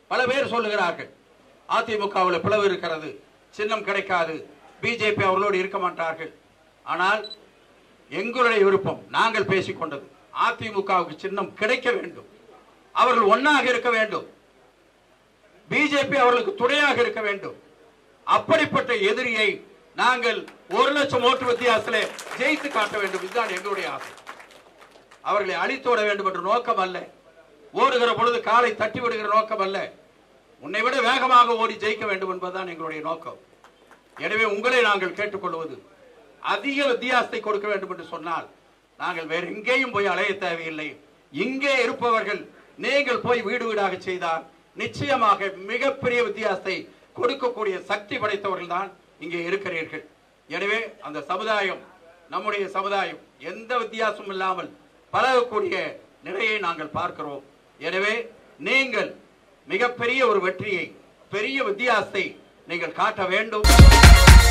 பல பேர் சொல்லுகிறார்கள் அதிமுகவில் பிளவு இருக்கிறது சின்னம் கிடைக்காது பிஜேபி அவர்களோடு இருக்க மாட்டார்கள் ஆனால் எங்களுடைய விருப்பம் நாங்கள் பேசிக்கொண்டது அதிமுகவுக்கு சின்னம் கிடைக்க வேண்டும் அவர்கள் ஒன்னாக இருக்க வேண்டும் பிஜேபி அவர்களுக்கு துணையாக இருக்க வேண்டும் அப்படிப்பட்ட எதிரியை நாங்கள் ஒரு லட்சம் ஓட்டு வித்தியாசத்திலே ஜெயித்து காட்ட வேண்டும் இதுதான் எங்களுடைய ஆசை அவர்களை அழித்து விட வேண்டும் என்ற நோக்கம் அல்ல ஓடுகிற பொழுது காலை தட்டி விடுகிற நோக்கம் அல்ல உன்னை விட வேகமாக ஓடி ஜெயிக்க வேண்டும் என்பதுதான் எங்களுடைய நோக்கம் எனவே உங்களை நாங்கள் கேட்டுக்கொள்வது அதிக வித்தியாசத்தை கொடுக்க வேண்டும் என்று சொன்னால் நாங்கள் வேற எங்கேயும் போய் அலைய தேவையில்லை இங்கே இருப்பவர்கள் நீங்கள் போய் வீடு வீடாக செய்தால் நிச்சயமாக மிகப்பெரிய வித்தியாசத்தை கொடுக்கக்கூடிய சக்தி படைத்தவர்கள் தான் இங்கே இருக்கிறீர்கள் எனவே அந்த சமுதாயம் நம்முடைய சமுதாயம் எந்த வித்தியாசமும் இல்லாமல் பழகக்கூடிய நிலையை நாங்கள் பார்க்கிறோம் எனவே நீங்கள் மிகப்பெரிய ஒரு வெற்றியை பெரிய வித்தியாசத்தை நீங்கள் காட்ட வேண்டும்